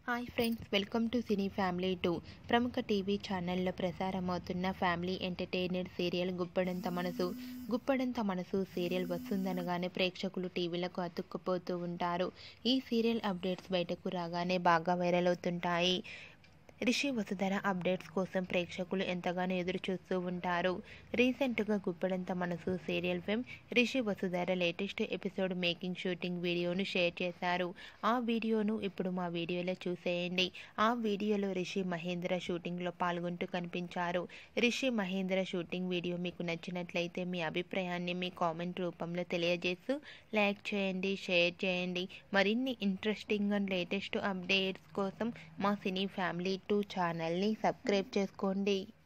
hi friends welcome to cine family two ప్రముఖ TV ఛానల్లో ప్రసారమవుతున్న family entertainer serial Guppedantha Manasu Guppedantha Manasu serial వస్తుందనగానే ప్రేక్షకులు టీవీలకు అతుక్కుపోతూ ఉంటారు ఈ సీరియల్ అప్డేట్స్ బయటకు రాగానే బాగా వైరల్ అవుతుంటాయి రిషి వసుధర అప్డేట్స్ కోసం ప్రేక్షకులు ఎంతగానో ఎదురు చూస్తూ ఉంటారు రీసెంట్గా Guppedantha Manasu serial fame Rishi Vasudhara latest episode making shooting వీడియోను షేర్ చేశారు ఆ వీడియోను ఇప్పుడు మా వీడియోలో చూసేయండి ఆ వీడియోలో రిషి మహేంద్ర షూటింగ్లో పాల్గొంటూ కనిపించారు రిషి మహేంద్ర షూటింగ్ వీడియో మీకు నచ్చినట్లయితే మీ అభిప్రాయాన్ని మీ కామెంట్ రూపంలో తెలియజేస్తూ లైక్ చేయండి షేర్ చేయండి మరిన్ని ఇంట్రెస్టింగ్ అండ్ లేటెస్ట్ అప్డేట్స్ కోసం మా సినీ ఫ్యామిలీ టూ ఛానల్ని సబ్స్క్రైబ్ చేసుకోండి